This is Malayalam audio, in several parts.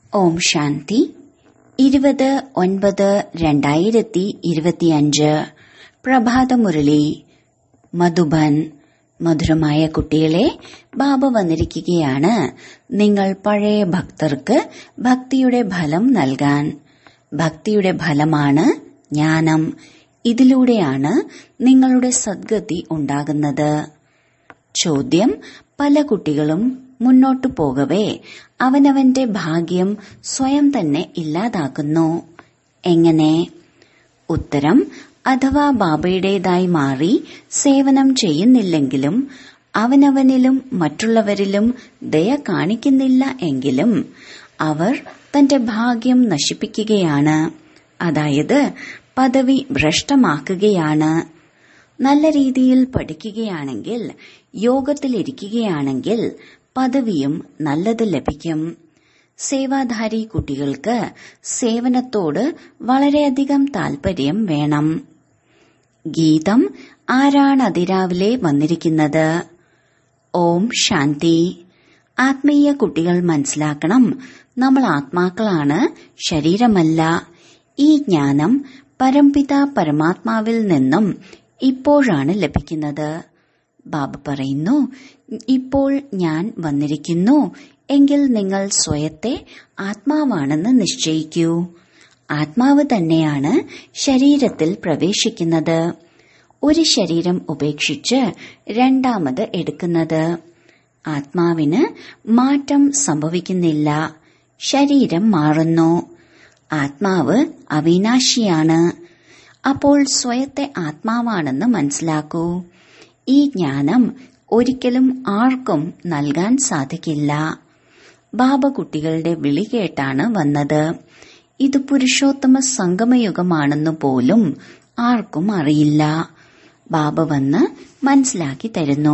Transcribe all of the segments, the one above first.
ഓം ശാന്തി ഇരുപത് ഒൻപത് രണ്ടായിരത്തി ഇരുപത്തിയഞ്ച് പ്രഭാതമുരളി മധുബൻ മധുരമായ കുട്ടികളെ ബാബ വന്നിരിക്കുകയാണ് നിങ്ങൾ പഴയ ഭക്തർക്ക് ഭക്തിയുടെ ഫലം നൽകാൻ ഭക്തിയുടെ ഫലമാണ് ജ്ഞാനം ഇതിലൂടെയാണ് നിങ്ങളുടെ സദ്ഗതി ഉണ്ടാകുന്നത് ചോദ്യം പല കുട്ടികളും മുന്നോട്ടു പോകവേ അവനവന്റെ ഭാഗ്യം സ്വയം തന്നെ ഇല്ലാതാക്കുന്നു എങ്ങനെ ഉത്തരം അഥവാ ബാബയുടേതായി മാറി സേവനം ചെയ്യുന്നില്ലെങ്കിലും അവനവനിലും മറ്റുള്ളവരിലും ദയ കാണിക്കുന്നില്ല എങ്കിലും അവർ തന്റെ ഭാഗ്യം നശിപ്പിക്കുകയാണ് അതായത് പദവി ഭ്രഷ്ടമാക്കുകയാണ് നല്ല രീതിയിൽ പഠിക്കുകയാണെങ്കിൽ യോഗത്തിലിരിക്കുകയാണെങ്കിൽ പദവിയും നല്ലത് ലഭിക്കും സേവാധാരി കുട്ടികൾക്ക് സേവനത്തോട് വളരെയധികം താൽപര്യം വേണം ഗീതം ആരാണ് അതിരാവിലെ വന്നിരിക്കുന്നത് ഓം ശാന്തി ആത്മീയ കുട്ടികൾ മനസ്സിലാക്കണം നമ്മൾ ആത്മാക്കളാണ് ശരീരമല്ല ഈ ജ്ഞാനം പരംപിത പരമാത്മാവിൽ നിന്നും ഇപ്പോഴാണ് ലഭിക്കുന്നത് ബാബ പറയുന്നു ഇപ്പോൾ ഞാൻ വന്നിരിക്കുന്നു എങ്കിൽ നിങ്ങൾ സ്വയത്തെ ആത്മാവാണെന്ന് നിശ്ചയിക്കൂ ആത്മാവ് തന്നെയാണ് ശരീരത്തിൽ പ്രവേശിക്കുന്നത് ഒരു ശരീരം ഉപേക്ഷിച്ച് രണ്ടാമത് എടുക്കുന്നത് ആത്മാവിന് മാറ്റം സംഭവിക്കുന്നില്ല ശരീരം മാറുന്നു ആത്മാവ് അവിനാശിയാണ് അപ്പോൾ സ്വയത്തെ ആത്മാവാണെന്ന് മനസ്സിലാക്കൂ ഈ ജ്ഞാനം ഒരിക്കലും ആർക്കും നൽകാൻ സാധിക്കില്ല ബാബ കുട്ടികളുടെ വിളി കേട്ടാണ് വന്നത് ഇത് പുരുഷോത്തമ സംഗമയുഗമാണെന്ന് പോലും ആർക്കും അറിയില്ല ബാബ വന്ന് മനസ്സിലാക്കി തരുന്നു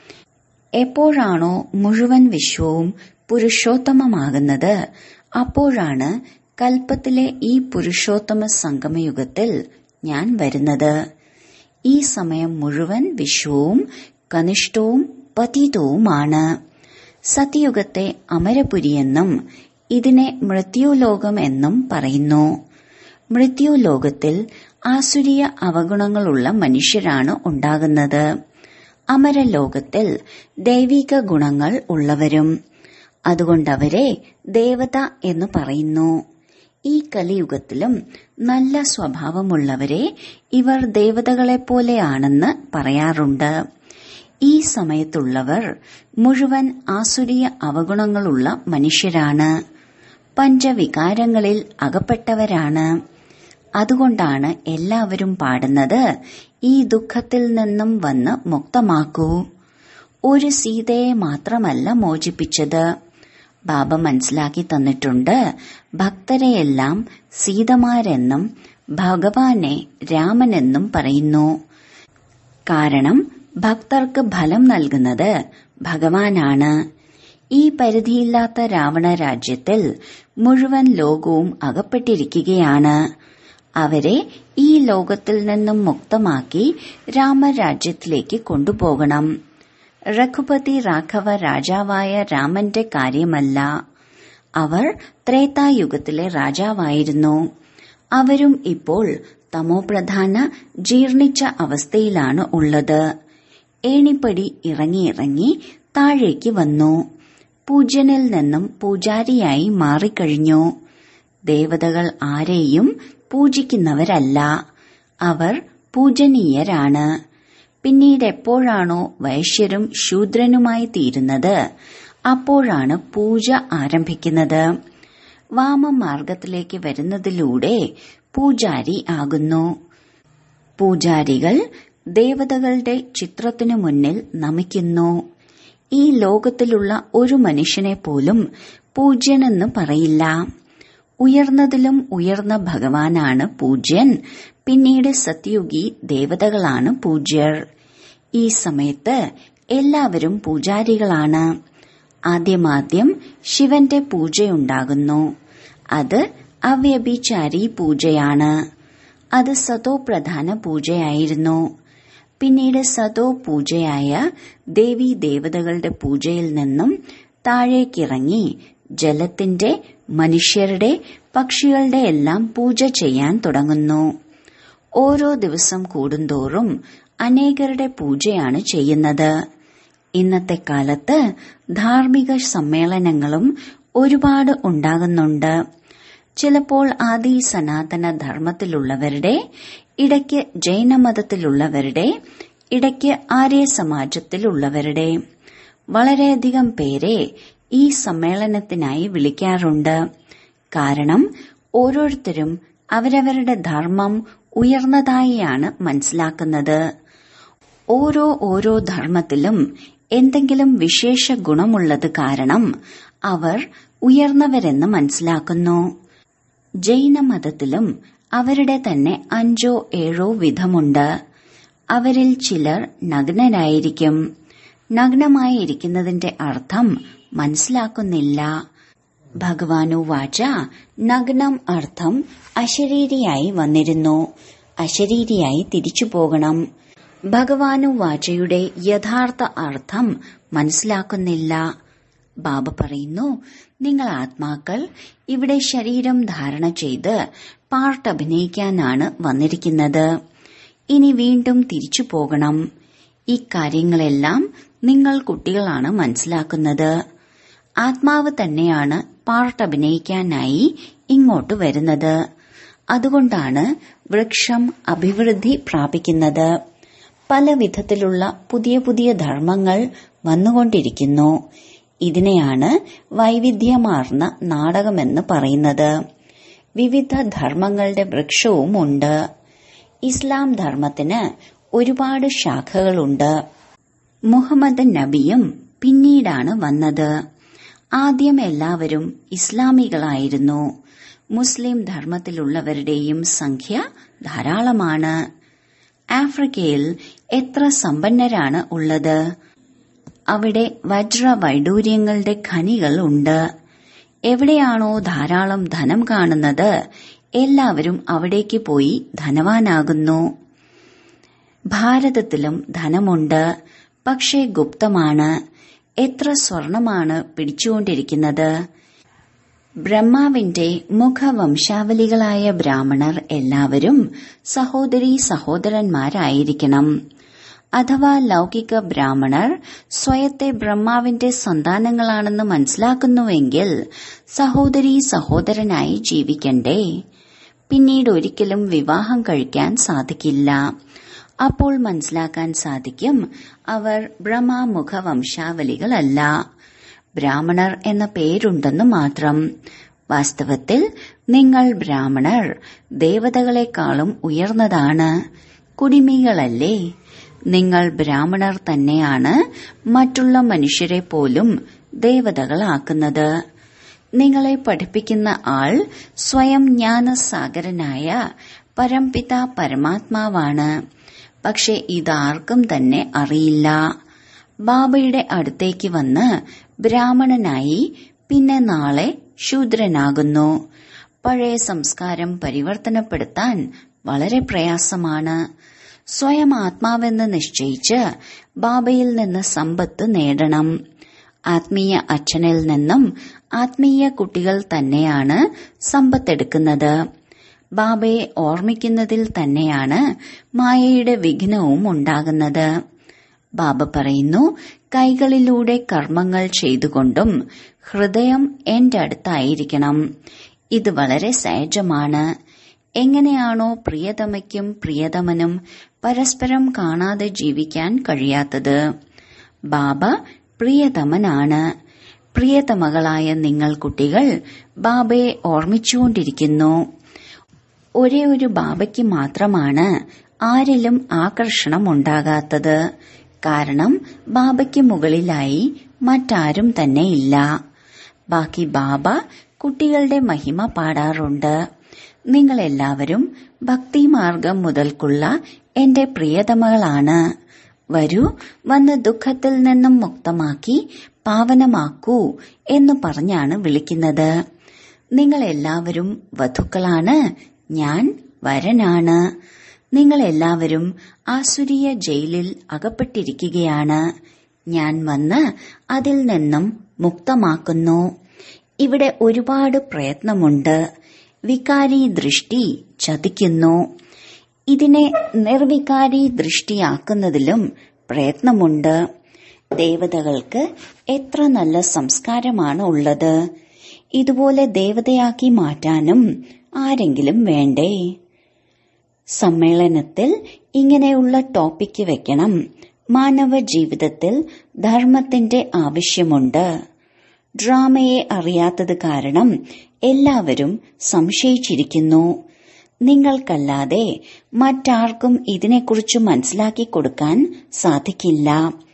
എപ്പോഴാണോ മുഴുവൻ വിശ്വവും പുരുഷോത്തമമാകുന്നത് അപ്പോഴാണ് കൽപ്പത്തിലെ ഈ പുരുഷോത്തമ സംഗമയുഗത്തിൽ ഞാൻ വരുന്നത് ഈ സമയം മുഴുവൻ വിശ്വവും കനിഷ്ഠവും പതീതവുമാണ് സത്യയുഗത്തെ അമരപുരിയെന്നും ഇതിനെ മൃത്യുലോകം എന്നും പറയുന്നു മൃത്യുലോകത്തിൽ ആസുരീയ അവഗുണങ്ങളുള്ള മനുഷ്യരാണ് ഉണ്ടാകുന്നത് അമരലോകത്തിൽ ദൈവിക ഗുണങ്ങൾ ഉള്ളവരും അതുകൊണ്ടവരെ ദേവത എന്ന് പറയുന്നു ഈ കലിയുഗത്തിലും നല്ല സ്വഭാവമുള്ളവരെ ഇവർ ദേവതകളെ പോലെയാണെന്ന് പറയാറുണ്ട് ഈ സമയത്തുള്ളവർ മുഴുവൻ ആസുരീയ അവഗുണങ്ങളുള്ള മനുഷ്യരാണ് പഞ്ചവികാരങ്ങളിൽ അകപ്പെട്ടവരാണ് അതുകൊണ്ടാണ് എല്ലാവരും പാടുന്നത് ഈ ദുഃഖത്തിൽ നിന്നും വന്ന് മുക്തമാക്കൂ ഒരു സീതയെ മാത്രമല്ല മോചിപ്പിച്ചത് ബാബ മനസ്സിലാക്കി തന്നിട്ടുണ്ട് ഭക്തരെയെല്ലാം സീതമാരെന്നും ഭഗവാനെ രാമനെന്നും പറയുന്നു കാരണം ഭക്തർക്ക് ഫലം നൽകുന്നത് ഭഗവാനാണ് ഈ പരിധിയില്ലാത്ത രാവണ രാജ്യത്തിൽ മുഴുവൻ ലോകവും അകപ്പെട്ടിരിക്കുകയാണ് അവരെ ഈ ലോകത്തിൽ നിന്നും മുക്തമാക്കി രാമരാജ്യത്തിലേക്ക് കൊണ്ടുപോകണം രഘുപതി രാഘവ രാജാവായ രാമന്റെ കാര്യമല്ല അവർ ത്രേതായുഗത്തിലെ രാജാവായിരുന്നു അവരും ഇപ്പോൾ തമോപ്രധാന ജീർണിച്ച അവസ്ഥയിലാണ് ഉള്ളത് ഏണിപ്പടി ഇറങ്ങിയിറങ്ങി താഴേക്ക് വന്നു പൂജ്യനിൽ നിന്നും പൂജാരിയായി മാറിക്കഴിഞ്ഞു ദേവതകൾ ആരെയും പൂജിക്കുന്നവരല്ല അവർ പൂജനീയരാണ് പിന്നീട് എപ്പോഴാണോ വൈശ്യരും ശൂദ്രനുമായി തീരുന്നത് അപ്പോഴാണ് പൂജ ആരംഭിക്കുന്നത് വാമമാർഗത്തിലേക്ക് വരുന്നതിലൂടെ പൂജാരി ആകുന്നു പൂജാരികൾ ദേവതകളുടെ ചിത്രത്തിനു മുന്നിൽ നമിക്കുന്നു ഈ ലോകത്തിലുള്ള ഒരു മനുഷ്യനെ പോലും പൂജ്യനെന്ന് പറയില്ല ഉയർന്നതിലും ഉയർന്ന ഭഗവാനാണ് പൂജ്യൻ പിന്നീട് സത്യുഗി ദേവതകളാണ് പൂജ്യർ ഈ സമയത്ത് എല്ലാവരും പൂജാരികളാണ് ആദ്യമാദ്യം ശിവന്റെ പൂജയുണ്ടാകുന്നു അത് അവ്യഭിചാരി പൂജയാണ് അത് സതോ പ്രധാന പൂജയായിരുന്നു പിന്നീട് സതോ പൂജയായ ദേവീ ദേവതകളുടെ പൂജയിൽ നിന്നും താഴേക്കിറങ്ങി ജലത്തിന്റെ മനുഷ്യരുടെ പക്ഷികളുടെ എല്ലാം പൂജ ചെയ്യാൻ തുടങ്ങുന്നു ഓരോ ദിവസം കൂടുന്തോറും അനേകരുടെ പൂജയാണ് ചെയ്യുന്നത് ഇന്നത്തെ കാലത്ത് ധാർമ്മിക സമ്മേളനങ്ങളും ഒരുപാട് ഉണ്ടാകുന്നുണ്ട് ചിലപ്പോൾ ആദി സനാതന ധർമ്മത്തിലുള്ളവരുടെ ഇടയ്ക്ക് ജൈനമതത്തിലുള്ളവരുടെ ഇടയ്ക്ക് ആര്യ സമാജത്തിലുള്ളവരുടെ വളരെയധികം പേരെ ഈ സമ്മേളനത്തിനായി വിളിക്കാറുണ്ട് കാരണം ഓരോരുത്തരും അവരവരുടെ ധർമ്മം ഉയർന്നതായാണ് മനസ്സിലാക്കുന്നത് ഓരോ ഓരോ ധർമ്മത്തിലും എന്തെങ്കിലും വിശേഷ ഗുണമുള്ളത് കാരണം അവർ ഉയർന്നവരെന്ന് മനസ്സിലാക്കുന്നു ജൈനമതത്തിലും അവരുടെ തന്നെ അഞ്ചോ ഏഴോ വിധമുണ്ട് അവരിൽ ചിലർ നഗ്നരായിരിക്കും നഗ്നമായിരിക്കുന്നതിന്റെ അർത്ഥം മനസ്സിലാക്കുന്നില്ല ഭഗവാനു വാച നഗ്നം അർത്ഥം അശരീരിയായി വന്നിരുന്നു അശരീരിയായി തിരിച്ചു പോകണം ഭഗവാനു വാചയുടെ യഥാർത്ഥ അർത്ഥം മനസ്സിലാക്കുന്നില്ല ബാബ പറയുന്നു നിങ്ങൾ ആത്മാക്കൾ ഇവിടെ ശരീരം ധാരണ ചെയ്ത് പാർട്ട് അഭിനയിക്കാനാണ് വന്നിരിക്കുന്നത് ഇനി വീണ്ടും തിരിച്ചു പോകണം ഇക്കാര്യങ്ങളെല്ലാം നിങ്ങൾ കുട്ടികളാണ് മനസ്സിലാക്കുന്നത് ആത്മാവ് തന്നെയാണ് പാർട്ട് അഭിനയിക്കാനായി ഇങ്ങോട്ട് വരുന്നത് അതുകൊണ്ടാണ് വൃക്ഷം അഭിവൃദ്ധി പ്രാപിക്കുന്നത് പല വിധത്തിലുള്ള പുതിയ പുതിയ ധർമ്മങ്ങൾ വന്നുകൊണ്ടിരിക്കുന്നു ഇതിനെയാണ് വൈവിധ്യമാർന്ന നാടകമെന്ന് പറയുന്നത് വിവിധ ധർമ്മങ്ങളുടെ വൃക്ഷവും ഉണ്ട് ഇസ്ലാം ധർമ്മത്തിന് ഒരുപാട് ശാഖകളുണ്ട് മുഹമ്മദ് നബിയും പിന്നീടാണ് വന്നത് ആദ്യം എല്ലാവരും ഇസ്ലാമികളായിരുന്നു മുസ്ലിം ധർമ്മത്തിലുള്ളവരുടെയും സംഖ്യ ധാരാളമാണ് ആഫ്രിക്കയിൽ എത്ര സമ്പന്നരാണ് ഉള്ളത് അവിടെ വജ്ര വൈഡൂര്യങ്ങളുടെ ഖനികൾ ഉണ്ട് എവിടെയാണോ ധാരാളം ധനം കാണുന്നത് എല്ലാവരും അവിടേക്ക് പോയി ധനവാനാകുന്നു ഭാരതത്തിലും ധനമുണ്ട് പക്ഷേ ഗുപ്തമാണ് എത്ര സ്വർണമാണ് പിടിച്ചുകൊണ്ടിരിക്കുന്നത് ബ്രഹ്മാവിന്റെ മുഖവംശാവലികളായ ബ്രാഹ്മണർ എല്ലാവരും സഹോദരി സഹോദരന്മാരായിരിക്കണം അഥവാ ലൗകിക ബ്രാഹ്മണർ സ്വയത്തെ ബ്രഹ്മാവിന്റെ സന്താനങ്ങളാണെന്ന് മനസ്സിലാക്കുന്നുവെങ്കിൽ സഹോദരി സഹോദരനായി ജീവിക്കണ്ടേ പിന്നീട് ഒരിക്കലും വിവാഹം കഴിക്കാൻ സാധിക്കില്ല അപ്പോൾ മനസ്സിലാക്കാൻ സാധിക്കും അവർ ബ്രഹ്മമുഖ വംശാവലികളല്ല ബ്രാഹ്മണർ എന്ന പേരുണ്ടെന്ന് മാത്രം വാസ്തവത്തിൽ നിങ്ങൾ ബ്രാഹ്മണർ ദേവതകളെക്കാളും ഉയർന്നതാണ് കുടിമികളല്ലേ നിങ്ങൾ ബ്രാഹ്മണർ തന്നെയാണ് മറ്റുള്ള മനുഷ്യരെ പോലും ദേവതകളാക്കുന്നത് നിങ്ങളെ പഠിപ്പിക്കുന്ന ആൾ സ്വയം ജ്ഞാനസാഗരനായ പരംപിത പരമാത്മാവാണ് പക്ഷെ ഇതാർക്കും തന്നെ അറിയില്ല ബാബയുടെ അടുത്തേക്ക് വന്ന് ബ്രാഹ്മണനായി പിന്നെ നാളെ ശൂദ്രനാകുന്നു പഴയ സംസ്കാരം പരിവർത്തനപ്പെടുത്താൻ വളരെ പ്രയാസമാണ് സ്വയം ആത്മാവെന്ന് നിശ്ചയിച്ച് ബാബയിൽ നിന്ന് സമ്പത്ത് നേടണം ആത്മീയ അച്ഛനിൽ നിന്നും ആത്മീയ കുട്ടികൾ തന്നെയാണ് സമ്പത്തെടുക്കുന്നത് ബാബയെ ഓർമ്മിക്കുന്നതിൽ തന്നെയാണ് മായയുടെ വിഘ്നവും ഉണ്ടാകുന്നത് ബാബ പറയുന്നു കൈകളിലൂടെ കർമ്മങ്ങൾ ചെയ്തുകൊണ്ടും ഹൃദയം എന്റെ അടുത്തായിരിക്കണം ഇത് വളരെ സഹജമാണ് എങ്ങനെയാണോ പ്രിയതമയ്ക്കും പ്രിയതമനും പരസ്പരം കാണാതെ ജീവിക്കാൻ കഴിയാത്തത് ബാബ പ്രിയതമനാണ് പ്രിയതമകളായ നിങ്ങൾ കുട്ടികൾ ബാബയെ ഓർമ്മിച്ചുകൊണ്ടിരിക്കുന്നു ഒരേ ഒരു ബാബയ്ക്ക് മാത്രമാണ് ആരിലും ആകർഷണം ഉണ്ടാകാത്തത് കാരണം ബാബയ്ക്ക് മുകളിലായി മറ്റാരും തന്നെ ഇല്ല ബാക്കി ബാബ കുട്ടികളുടെ മഹിമ പാടാറുണ്ട് നിങ്ങൾ എല്ലാവരും ഭക്തിമാർഗം മുതൽക്കുള്ള എന്റെ പ്രിയതമകളാണ് വരൂ വന്ന് ദുഃഖത്തിൽ നിന്നും മുക്തമാക്കി പാവനമാക്കൂ എന്ന് പറഞ്ഞാണ് വിളിക്കുന്നത് നിങ്ങൾ എല്ലാവരും വധുക്കളാണ് ഞാൻ വരനാണ് നിങ്ങൾ എല്ലാവരും ആസുരീയ ജയിലിൽ അകപ്പെട്ടിരിക്കുകയാണ് ഞാൻ വന്ന് അതിൽ നിന്നും മുക്തമാക്കുന്നു ഇവിടെ ഒരുപാട് പ്രയത്നമുണ്ട് വികാരി ദൃഷ്ടി ചതിക്കുന്നു ഇതിനെ നിർവികാരി ദൃഷ്ടിയാക്കുന്നതിലും പ്രയത്നമുണ്ട് ദേവതകൾക്ക് എത്ര നല്ല സംസ്കാരമാണ് ഉള്ളത് ഇതുപോലെ ദേവതയാക്കി മാറ്റാനും ആരെങ്കിലും വേണ്ടേ സമ്മേളനത്തിൽ ഇങ്ങനെയുള്ള ടോപ്പിക്ക് വെക്കണം മാനവ ജീവിതത്തിൽ ധർമ്മത്തിന്റെ ആവശ്യമുണ്ട് ഡ്രാമയെ അറിയാത്തത് കാരണം എല്ലാവരും സംശയിച്ചിരിക്കുന്നു നിങ്ങൾക്കല്ലാതെ മറ്റാർക്കും ഇതിനെക്കുറിച്ച് മനസ്സിലാക്കി കൊടുക്കാൻ സാധിക്കില്ല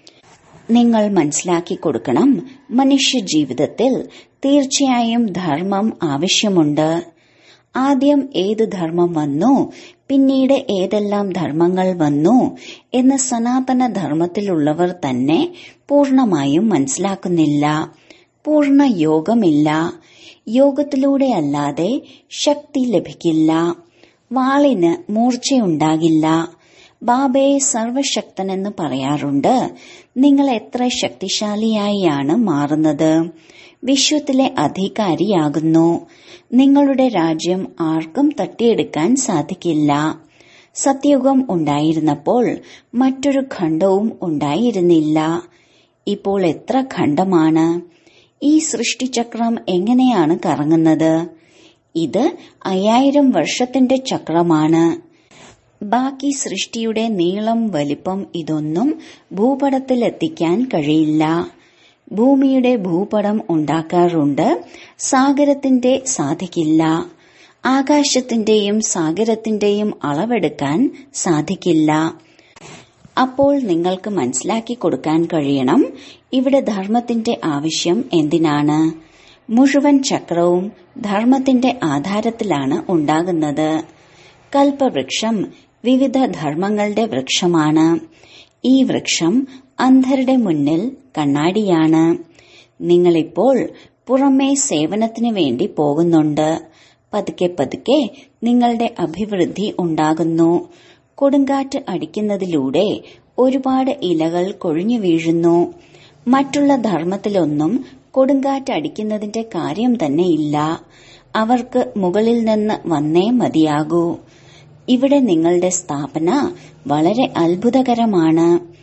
നിങ്ങൾ മനസ്സിലാക്കി കൊടുക്കണം മനുഷ്യ ജീവിതത്തിൽ തീർച്ചയായും ധർമ്മം ആവശ്യമുണ്ട് ആദ്യം ഏത് ധർമ്മം വന്നു പിന്നീട് ഏതെല്ലാം ധർമ്മങ്ങൾ വന്നു എന്ന് സനാതന ധർമ്മത്തിലുള്ളവർ തന്നെ പൂർണമായും മനസ്സിലാക്കുന്നില്ല പൂർണ്ണ യോഗമില്ല യോഗത്തിലൂടെ അല്ലാതെ ശക്തി ലഭിക്കില്ല വാളിന് മൂർച്ചയുണ്ടാകില്ല ബാബയെ സർവശക്തനെന്ന് പറയാറുണ്ട് നിങ്ങൾ എത്ര ശക്തിശാലിയായാണ് മാറുന്നത് വിശ്വത്തിലെ അധികാരിയാകുന്നു നിങ്ങളുടെ രാജ്യം ആർക്കും തട്ടിയെടുക്കാൻ സാധിക്കില്ല സത്യയുഗം ഉണ്ടായിരുന്നപ്പോൾ മറ്റൊരു ഖണ്ഡവും ഉണ്ടായിരുന്നില്ല ഇപ്പോൾ എത്ര ഖണ്ഡമാണ് ഈ സൃഷ്ടിചക്രം എങ്ങനെയാണ് കറങ്ങുന്നത് ഇത് അയ്യായിരം വർഷത്തിന്റെ ചക്രമാണ് ബാക്കി സൃഷ്ടിയുടെ നീളം വലിപ്പം ഇതൊന്നും ഭൂപടത്തിലെത്തിക്കാൻ കഴിയില്ല ഭൂമിയുടെ ഭൂപടം ഉണ്ടാക്കാറുണ്ട് സാഗരത്തിന്റെ സാധിക്കില്ല ആകാശത്തിന്റെയും സാഗരത്തിന്റെയും അളവെടുക്കാൻ സാധിക്കില്ല അപ്പോൾ നിങ്ങൾക്ക് മനസ്സിലാക്കി കൊടുക്കാൻ കഴിയണം ഇവിടെ ധർമ്മത്തിന്റെ ആവശ്യം എന്തിനാണ് മുഴുവൻ ചക്രവും ധർമ്മത്തിന്റെ ആധാരത്തിലാണ് ഉണ്ടാകുന്നത് കൽപ്പവൃക്ഷം വിവിധ ധർമ്മങ്ങളുടെ വൃക്ഷമാണ് ഈ വൃക്ഷം അന്ധരുടെ മുന്നിൽ കണ്ണാടിയാണ് നിങ്ങളിപ്പോൾ പുറമേ സേവനത്തിന് വേണ്ടി പോകുന്നുണ്ട് പതുക്കെ പതുക്കെ നിങ്ങളുടെ അഭിവൃദ്ധി ഉണ്ടാകുന്നു കൊടുങ്കാറ്റ് അടിക്കുന്നതിലൂടെ ഒരുപാട് ഇലകൾ കൊഴിഞ്ഞു വീഴുന്നു മറ്റുള്ള ധർമ്മത്തിലൊന്നും കൊടുങ്കാറ്റ് അടിക്കുന്നതിന്റെ കാര്യം തന്നെ ഇല്ല അവർക്ക് മുകളിൽ നിന്ന് വന്നേ മതിയാകൂ ഇവിടെ നിങ്ങളുടെ സ്ഥാപന വളരെ അത്ഭുതകരമാണ്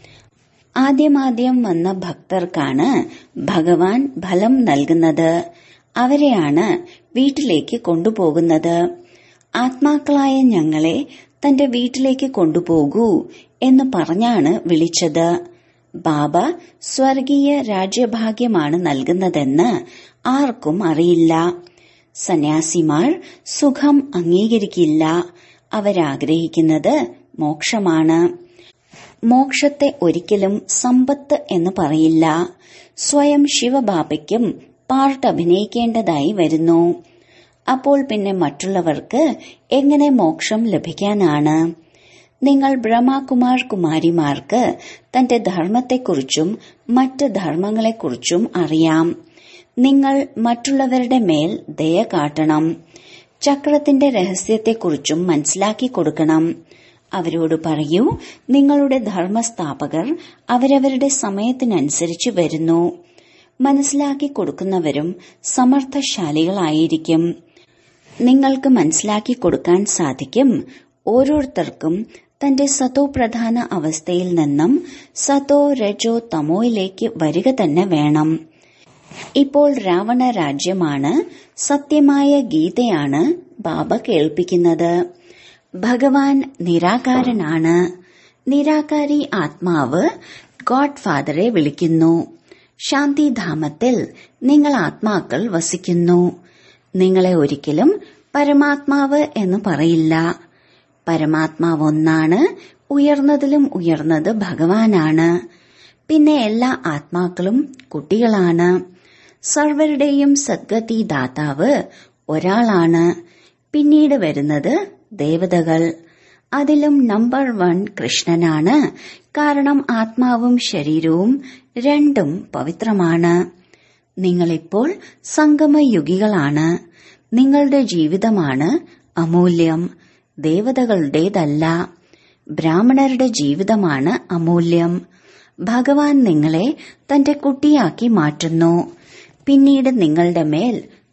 ആദ്യമാദ്യം വന്ന ഭക്തർക്കാണ് ഭഗവാൻ ഫലം നൽകുന്നത് അവരെയാണ് വീട്ടിലേക്ക് കൊണ്ടുപോകുന്നത് ആത്മാക്കളായ ഞങ്ങളെ തന്റെ വീട്ടിലേക്ക് കൊണ്ടുപോകൂ എന്ന് പറഞ്ഞാണ് വിളിച്ചത് ബാബ സ്വർഗീയ രാജ്യഭാഗ്യമാണ് നൽകുന്നതെന്ന് ആർക്കും അറിയില്ല സന്യാസിമാർ സുഖം അംഗീകരിക്കില്ല അവരാഗ്രഹിക്കുന്നത് മോക്ഷമാണ് മോക്ഷത്തെ ഒരിക്കലും സമ്പത്ത് എന്ന് പറയില്ല സ്വയം ശിവബാബയ്ക്കും പാർട്ട് അഭിനയിക്കേണ്ടതായി വരുന്നു അപ്പോൾ പിന്നെ മറ്റുള്ളവർക്ക് എങ്ങനെ മോക്ഷം ലഭിക്കാനാണ് നിങ്ങൾ ബ്രഹ്മകുമാർ കുമാരിമാർക്ക് തന്റെ ധർമ്മത്തെക്കുറിച്ചും മറ്റ് ധർമ്മങ്ങളെക്കുറിച്ചും അറിയാം നിങ്ങൾ മറ്റുള്ളവരുടെ മേൽ ദയ കാട്ടണം ചക്രത്തിന്റെ രഹസ്യത്തെക്കുറിച്ചും മനസ്സിലാക്കി കൊടുക്കണം അവരോട് പറയൂ നിങ്ങളുടെ ധർമ്മസ്ഥാപകർ അവരവരുടെ സമയത്തിനനുസരിച്ച് വരുന്നു മനസ്സിലാക്കി കൊടുക്കുന്നവരും സമർത്ഥശാലികളായിരിക്കും നിങ്ങൾക്ക് മനസ്സിലാക്കി കൊടുക്കാൻ സാധിക്കും ഓരോരുത്തർക്കും തന്റെ സതോ പ്രധാന അവസ്ഥയിൽ നിന്നും സതോ രജോ തമോയിലേക്ക് വരിക തന്നെ വേണം ഇപ്പോൾ രാവണ രാജ്യമാണ് സത്യമായ ഗീതയാണ് ബാബ കേൾപ്പിക്കുന്നത് ഭഗവാൻ നിരാകാരനാണ് നിരാകാരി ആത്മാവ് ഗോഡ് ഫാദറെ വിളിക്കുന്നു ശാന്തിധാമത്തിൽ നിങ്ങൾ ആത്മാക്കൾ വസിക്കുന്നു നിങ്ങളെ ഒരിക്കലും പരമാത്മാവ് എന്ന് പറയില്ല പരമാത്മാവ് ഒന്നാണ് ഉയർന്നതിലും ഉയർന്നത് ഭഗവാനാണ് പിന്നെ എല്ലാ ആത്മാക്കളും കുട്ടികളാണ് സർവരുടെയും സദ്ഗതി ദാതാവ് ഒരാളാണ് പിന്നീട് വരുന്നത് ദേവതകൾ അതിലും നമ്പർ വൺ കൃഷ്ണനാണ് കാരണം ആത്മാവും ശരീരവും രണ്ടും പവിത്രമാണ് നിങ്ങളിപ്പോൾ സംഗമയുഗികളാണ് നിങ്ങളുടെ ജീവിതമാണ് അമൂല്യം ദേവതകളുടേതല്ല ബ്രാഹ്മണരുടെ ജീവിതമാണ് അമൂല്യം ഭഗവാൻ നിങ്ങളെ തന്റെ കുട്ടിയാക്കി മാറ്റുന്നു പിന്നീട് നിങ്ങളുടെ മേൽ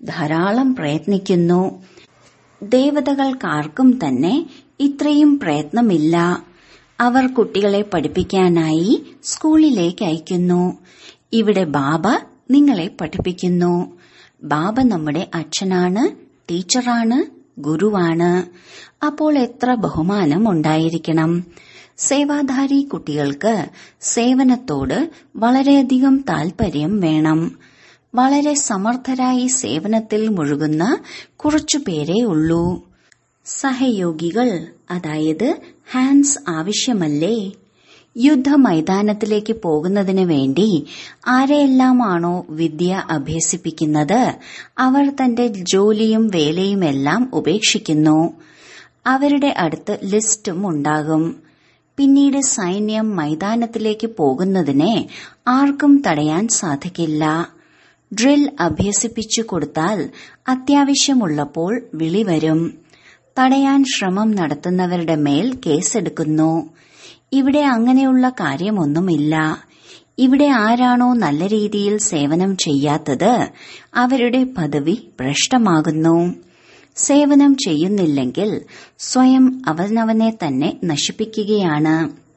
ധാരാളം പ്രയത്നിക്കുന്നു ദേവതകൾക്കാർക്കും തന്നെ ഇത്രയും പ്രയത്നമില്ല അവർ കുട്ടികളെ പഠിപ്പിക്കാനായി സ്കൂളിലേക്ക് അയക്കുന്നു ഇവിടെ ബാബ നിങ്ങളെ പഠിപ്പിക്കുന്നു ബാബ നമ്മുടെ അച്ഛനാണ് ടീച്ചറാണ് ഗുരുവാണ് അപ്പോൾ എത്ര ബഹുമാനം ഉണ്ടായിരിക്കണം സേവാധാരി കുട്ടികൾക്ക് സേവനത്തോട് വളരെയധികം താൽപര്യം വേണം വളരെ സമർത്ഥരായി സേവനത്തിൽ മുഴുകുന്ന കുറച്ചുപേരേ ഉള്ളൂ സഹയോഗികൾ അതായത് ഹാൻഡ്സ് ആവശ്യമല്ലേ യുദ്ധമൈതാനത്തിലേക്ക് പോകുന്നതിന് വേണ്ടി ആരെയെല്ലാമാണോ വിദ്യ അഭ്യസിപ്പിക്കുന്നത് അവർ തന്റെ ജോലിയും വേലയുമെല്ലാം ഉപേക്ഷിക്കുന്നു അവരുടെ അടുത്ത് ലിസ്റ്റും ഉണ്ടാകും പിന്നീട് സൈന്യം മൈതാനത്തിലേക്ക് പോകുന്നതിനെ ആർക്കും തടയാൻ സാധിക്കില്ല ഡ്രിൽ അഭ്യസിപ്പിച്ചു കൊടുത്താൽ അത്യാവശ്യമുള്ളപ്പോൾ വിളി വരും തടയാൻ ശ്രമം നടത്തുന്നവരുടെ മേൽ കേസെടുക്കുന്നു ഇവിടെ അങ്ങനെയുള്ള കാര്യമൊന്നുമില്ല ഇവിടെ ആരാണോ നല്ല രീതിയിൽ സേവനം ചെയ്യാത്തത് അവരുടെ പദവി ഭ്രഷ്ടമാകുന്നു സേവനം ചെയ്യുന്നില്ലെങ്കിൽ സ്വയം അവനവനെ തന്നെ നശിപ്പിക്കുകയാണ്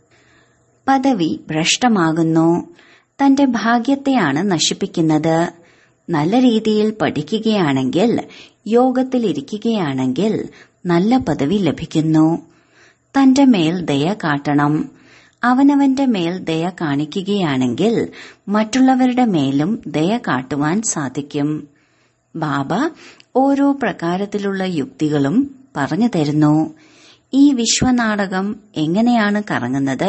പദവി ഭ്രഷ്ടമാകുന്നു തന്റെ ഭാഗ്യത്തെയാണ് നശിപ്പിക്കുന്നത് നല്ല രീതിയിൽ പഠിക്കുകയാണെങ്കിൽ യോഗത്തിലിരിക്കുകയാണെങ്കിൽ നല്ല പദവി ലഭിക്കുന്നു തന്റെ മേൽ ദയ കാട്ടണം അവനവന്റെ മേൽ ദയ കാണിക്കുകയാണെങ്കിൽ മറ്റുള്ളവരുടെ മേലും ദയ കാട്ടുവാൻ സാധിക്കും ബാബ ഓരോ പ്രകാരത്തിലുള്ള യുക്തികളും പറഞ്ഞു തരുന്നു ഈ വിശ്വനാടകം എങ്ങനെയാണ് കറങ്ങുന്നത്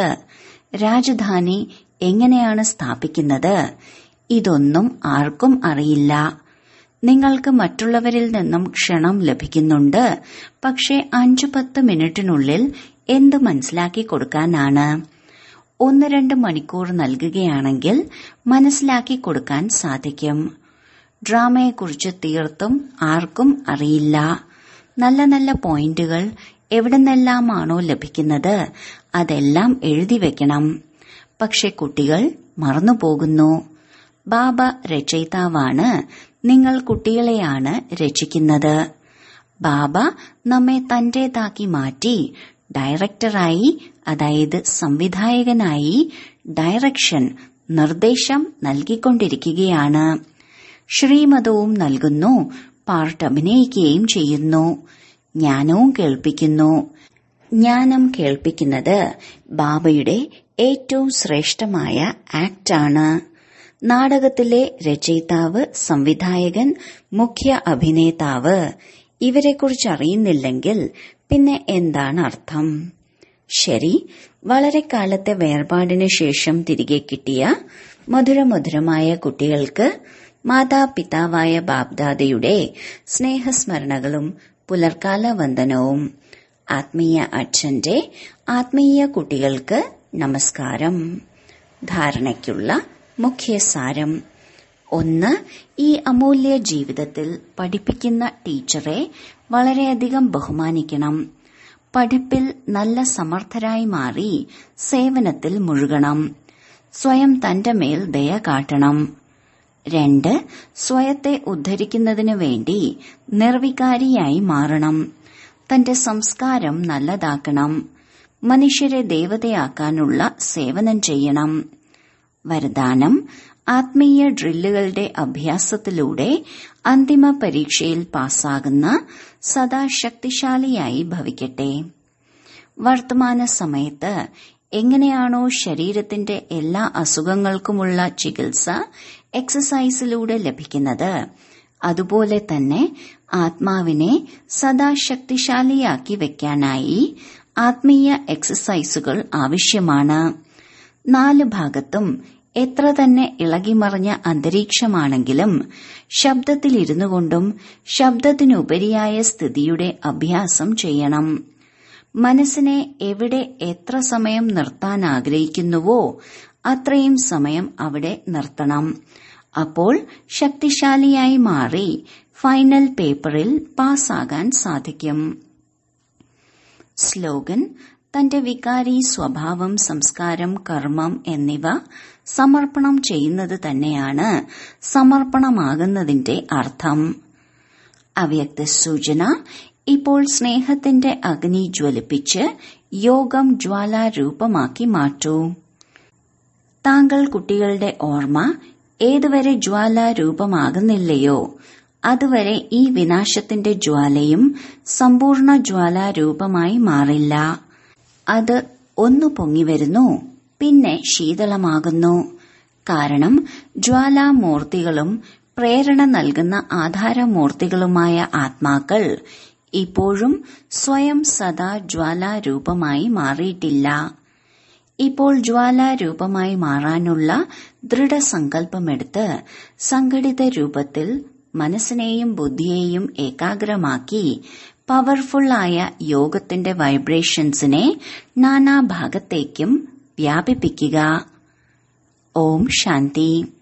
രാജധാനി എങ്ങനെയാണ് സ്ഥാപിക്കുന്നത് ഇതൊന്നും ആർക്കും അറിയില്ല നിങ്ങൾക്ക് മറ്റുള്ളവരിൽ നിന്നും ക്ഷണം ലഭിക്കുന്നുണ്ട് പക്ഷേ അഞ്ചു പത്ത് മിനിറ്റിനുള്ളിൽ എന്ത് മനസ്സിലാക്കി കൊടുക്കാനാണ് ഒന്ന് രണ്ട് മണിക്കൂർ നൽകുകയാണെങ്കിൽ മനസ്സിലാക്കി കൊടുക്കാൻ സാധിക്കും ഡ്രാമയെക്കുറിച്ച് തീർത്തും ആർക്കും അറിയില്ല നല്ല നല്ല പോയിന്റുകൾ എവിടെന്നെല്ലാമാണോ ലഭിക്കുന്നത് അതെല്ലാം എഴുതി വെക്കണം പക്ഷെ കുട്ടികൾ മറന്നുപോകുന്നു ബാബ രചയിതാവാണ് നിങ്ങൾ കുട്ടികളെയാണ് രചിക്കുന്നത് ബാബ നമ്മെ തന്റേതാക്കി മാറ്റി ഡയറക്ടറായി അതായത് സംവിധായകനായി ഡയറക്ഷൻ നിർദ്ദേശം നൽകിക്കൊണ്ടിരിക്കുകയാണ് ശ്രീമതവും നൽകുന്നു പാർട്ട് അഭിനയിക്കുകയും ചെയ്യുന്നു ജ്ഞാനവും കേൾപ്പിക്കുന്നു ജ്ഞാനം കേൾപ്പിക്കുന്നത് ബാബയുടെ ഏറ്റവും ശ്രേഷ്ഠമായ ആക്ടാണ് നാടകത്തിലെ രചയിതാവ് സംവിധായകൻ മുഖ്യ അഭിനേതാവ് ഇവരെക്കുറിച്ച് അറിയുന്നില്ലെങ്കിൽ പിന്നെ എന്താണ് അർത്ഥം ശരി വളരെ കാലത്തെ വേർപാടിന് ശേഷം തിരികെ കിട്ടിയ മധുരമധുരമായ കുട്ടികൾക്ക് മാതാപിതാവായ ബാബ്ദാദയുടെ സ്നേഹസ്മരണകളും പുലർക്കാല വന്ദനവും ആത്മീയ അച്ഛന്റെ ആത്മീയ കുട്ടികൾക്ക് നമസ്കാരം ധാരണയ്ക്കുള്ള മുഖ്യസാരം ഒന്ന് ഈ അമൂല്യ ജീവിതത്തിൽ പഠിപ്പിക്കുന്ന ടീച്ചറെ വളരെയധികം ബഹുമാനിക്കണം പഠിപ്പിൽ നല്ല സമർത്ഥരായി മാറി സേവനത്തിൽ മുഴുകണം സ്വയം തന്റെ മേൽ ദയ കാട്ടണം രണ്ട് സ്വയത്തെ ഉദ്ധരിക്കുന്നതിനു വേണ്ടി നിർവികാരിയായി മാറണം തന്റെ സംസ്കാരം നല്ലതാക്കണം മനുഷ്യരെ ദേവതയാക്കാനുള്ള സേവനം ചെയ്യണം വരദാനം ആത്മീയ ഡ്രില്ലുകളുടെ അഭ്യാസത്തിലൂടെ അന്തിമ പരീക്ഷയിൽ പാസ്സാകുന്ന സദാ ശക്തിശാലിയായി ഭവിക്കട്ടെ വർത്തമാന സമയത്ത് എങ്ങനെയാണോ ശരീരത്തിന്റെ എല്ലാ അസുഖങ്ങൾക്കുമുള്ള ചികിത്സ എക്സസൈസിലൂടെ ലഭിക്കുന്നത് അതുപോലെ തന്നെ ആത്മാവിനെ സദാ ശക്തിശാലിയാക്കി വെക്കാനായി ആത്മീയ എക്സസൈസുകൾ ആവശ്യമാണ് നാല് ഭാഗത്തും എത്ര തന്നെ ഇളകിമറിഞ്ഞ അന്തരീക്ഷമാണെങ്കിലും ശബ്ദത്തിലിരുന്നു കൊണ്ടും ശബ്ദത്തിനുപരിയായ സ്ഥിതിയുടെ അഭ്യാസം ചെയ്യണം മനസ്സിനെ എവിടെ എത്ര സമയം നിർത്താൻ ആഗ്രഹിക്കുന്നുവോ അത്രയും സമയം അവിടെ നിർത്തണം അപ്പോൾ ശക്തിശാലിയായി മാറി ഫൈനൽ പേപ്പറിൽ പാസ്സാകാൻ സാധിക്കും സ്ലോഗൻ തന്റെ വികാരി സ്വഭാവം സംസ്കാരം കർമ്മം എന്നിവ സമർപ്പണം ചെയ്യുന്നത് തന്നെയാണ് സമർപ്പണമാകുന്നതിന്റെ അർത്ഥം അവ്യക്ത സൂചന ഇപ്പോൾ സ്നേഹത്തിന്റെ അഗ്നി ജ്വലിപ്പിച്ച് യോഗം ജ്വാലാരൂപമാക്കി മാറ്റൂ താങ്കൾ കുട്ടികളുടെ ഓർമ്മ ഏതുവരെ ജ്വാലാരൂപമാകുന്നില്ലയോ അതുവരെ ഈ വിനാശത്തിന്റെ ജ്വാലയും സമ്പൂർണ്ണ ജ്വാലാരൂപമായി മാറില്ല അത് ഒന്നു പൊങ്ങിവരുന്നു പിന്നെ ശീതളമാകുന്നു കാരണം ജ്വാലാമൂർത്തികളും പ്രേരണ നൽകുന്ന ആധാരമൂർത്തികളുമായ ആത്മാക്കൾ ഇപ്പോഴും സ്വയം സദാ ജ്വാലാരൂപമായി മാറിയിട്ടില്ല ഇപ്പോൾ ജ്വാലാരൂപമായി മാറാനുള്ള ദൃഢസങ്കല്പമെടുത്ത് സംഘടിത രൂപത്തിൽ മനസ്സിനെയും ബുദ്ധിയെയും ഏകാഗ്രമാക്കി പവർഫുള്ളായ യോഗത്തിന്റെ വൈബ്രേഷൻസിനെ നാനാഭാഗത്തേക്കും വ്യാപിപ്പിക്കുക ഓം ശാന്തി